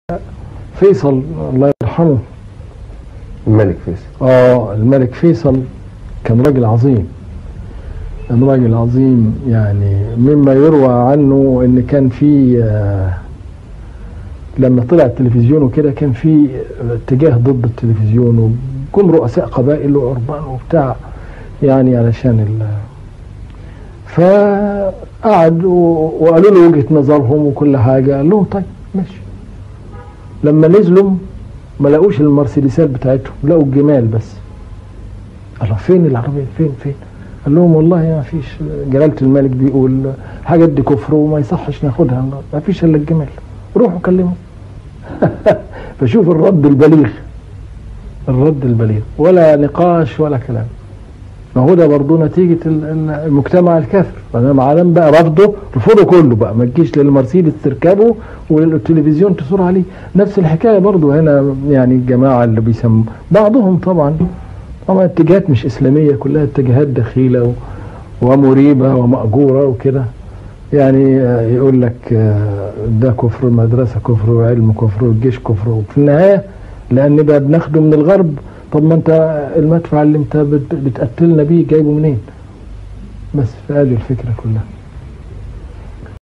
فيصل الله يرحمه الملك فيصل اه الملك فيصل كان راجل عظيم كان راجل عظيم يعني مما يروى عنه ان كان في آه، لما طلع التلفزيون وكده كان في اتجاه ضد التلفزيون وجم رؤساء قبائل وعربان وبتاع يعني علشان ال فقعد و- وقالوا له وجهة نظرهم وكل حاجة قال لهم طيب ماشي لما نزلوا ما لقوش المرسيدسات بتاعتهم لقوا الجمال بس الله فين العربية فين فين قال لهم والله ما فيش جلالة الملك بيقول حاجات دي كفر وما يصحش ناخدها ما فيش الا الجمال روحوا كلموا فشوف الرد البليغ الرد البليغ ولا نقاش ولا كلام ما هو ده برضه نتيجة ال- ال- المجتمع الكافر فانا عالم بقى رفضه رفضه كله بقى ما تجيش للمرسيدس تركبه وللتلفزيون تصور عليه نفس الحكاية برضه هنا يعني الجماعة اللي بيسموا بعضهم طبعا طبعا اتجاهات مش إسلامية كلها اتجاهات دخيلة و- ومريبة ومأجورة وكده يعني آه، يقول لك آه، ده كفر المدرسة كفر وعلم كفر والجيش كفر وفي النهاية لأن بقى بناخده من الغرب طب ما انت المدفع اللي انت بت- بتقتلنا بيه جايبه منين بس فهذه الفكرة كلها